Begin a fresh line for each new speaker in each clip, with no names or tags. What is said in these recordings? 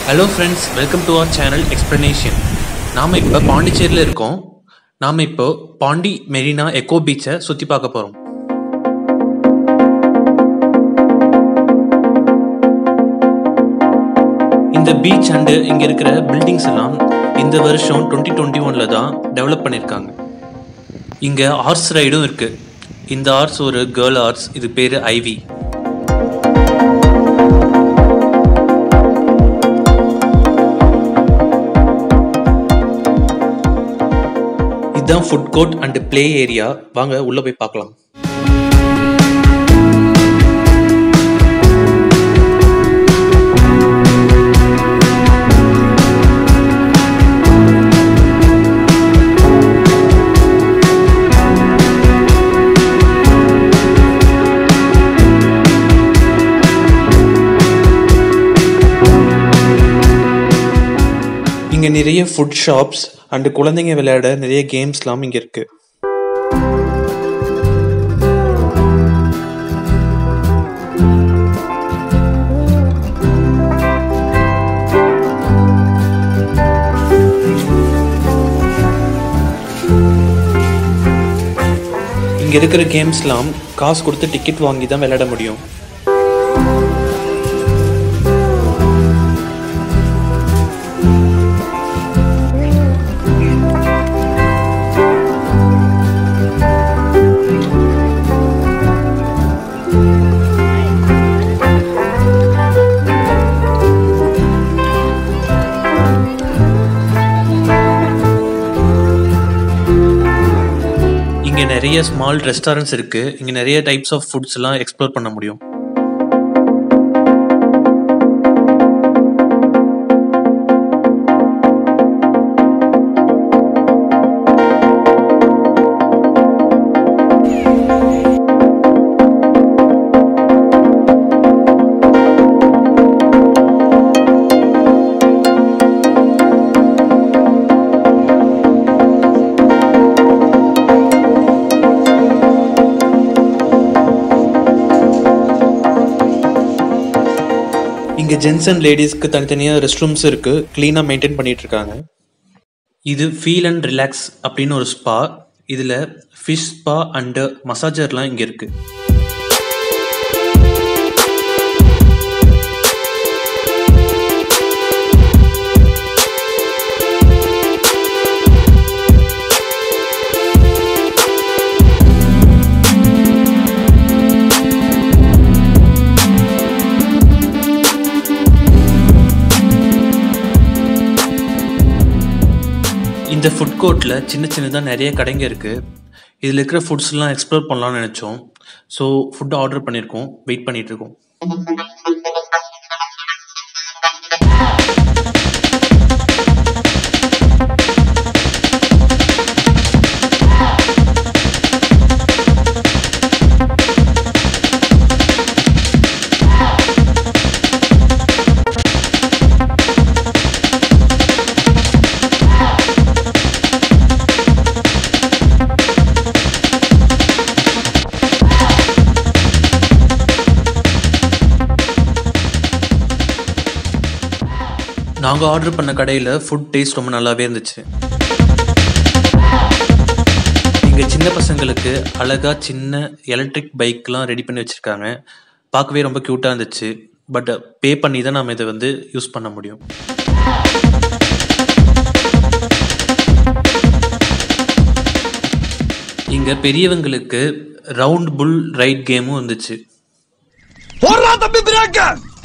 hello friends welcome to our channel explanation நாம் இப்போ பாண்டிச்சேரியில் இருக்கோம் நாம் இப்போ பாண்டி மெரினா எக்கோ பீச்சை சுற்றி பார்க்க போகிறோம் இந்த பீச் அண்டு இங்கே இருக்கிற பில்டிங்ஸ் எல்லாம் இந்த வருஷம் டுவெண்ட்டி டுவெண்ட்டி ஒனில் தான் டெவலப் பண்ணியிருக்காங்க இங்கே ஹார்ஸ் ரைடும் இருக்குது இந்த ஹார்ஸ் ஒரு கேர்ள் ஹார்ஸ் இது பேர் ஐவி இதுதான் food court and play area வாங்க உள்ள போய் பார்க்கலாம் இங்க நிறைய ஃபுட் ஷாப்ஸ் அண்ட் குழந்தைங்க விளையாட நிறைய கேம்ஸ்லாம் இங்க இருக்கு இங்க இருக்கிற கேம்ஸ்லாம் காசு கொடுத்து டிக்கெட் வாங்கி தான் விளையாட முடியும் இங்க நிறைய ஸ்மால் ரெஸ்டாரண்ட்ஸ் இருக்கு இங்க நிறைய டைப்ஸ் ஆஃப் ஃபுட்ஸ் எல்லாம் எக்ஸ்ப்ளோர் பண்ண முடியும் இங்க ஜென்ஸ் அண்ட் லேடிஸ்க்கு தனித்தனியா ரெஸ்ட் ரூம்ஸ் இருக்கு கிளீனா மெயின்டைன் பண்ணிட்டு இருக்காங்க இது ஃபீல் அண்ட் ரிலாக்ஸ் அப்படின்னு ஒரு ஸ்பா இதுல ஃபிஷ் ஸ்பா அண்ட் மசாஜர்லாம் இங்க இருக்கு இந்த ஃபுட் கோர்ட்டில் சின்ன சின்னதாக நிறைய கடைங்க இருக்குது இதில் இருக்கிற ஃபுட்ஸ்லாம் எக்ஸ்ப்ளோர் பண்ணலாம்னு நினச்சோம் ஸோ ஃபுட் ஆர்டர் பண்ணியிருக்கோம் வெயிட் பண்ணிட்டு இருக்கோம் நாங்கள் ஆர்டர் பண்ண கடையில் ஃபுட் டேஸ்ட் ரொம்ப நல்லாவே இருந்துச்சு இங்கே சின்ன பசங்களுக்கு அழகாக சின்ன எலக்ட்ரிக் பைக்லாம் ரெடி பண்ணி வச்சுருக்காங்க பார்க்கவே ரொம்ப க்யூட்டாக இருந்துச்சு பட் பே பண்ணி தான் நம்ம இதை வந்து யூஸ் பண்ண முடியும் இங்கே பெரியவங்களுக்கு ரவுண்ட் புல் ரைட் கேமும் இருந்துச்சு
போடுறா தம்பி பிரேக்க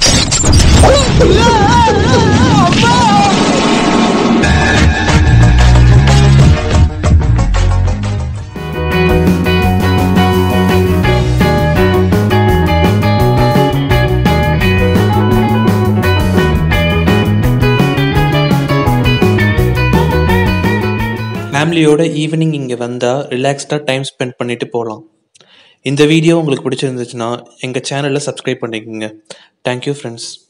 ஃபேமிலியோட ஈவினிங் இங்கே வந்தால் ரிலாக்ஸ்டாக டைம் ஸ்பெண்ட் பண்ணிட்டு போகலாம் இந்த வீடியோ உங்களுக்கு பிடிச்சிருந்துச்சுன்னா எங்கள் சேனலை சப்ஸ்கிரைப் பண்ணிக்கோங்க தேங்க்யூ ஃப்ரெண்ட்ஸ்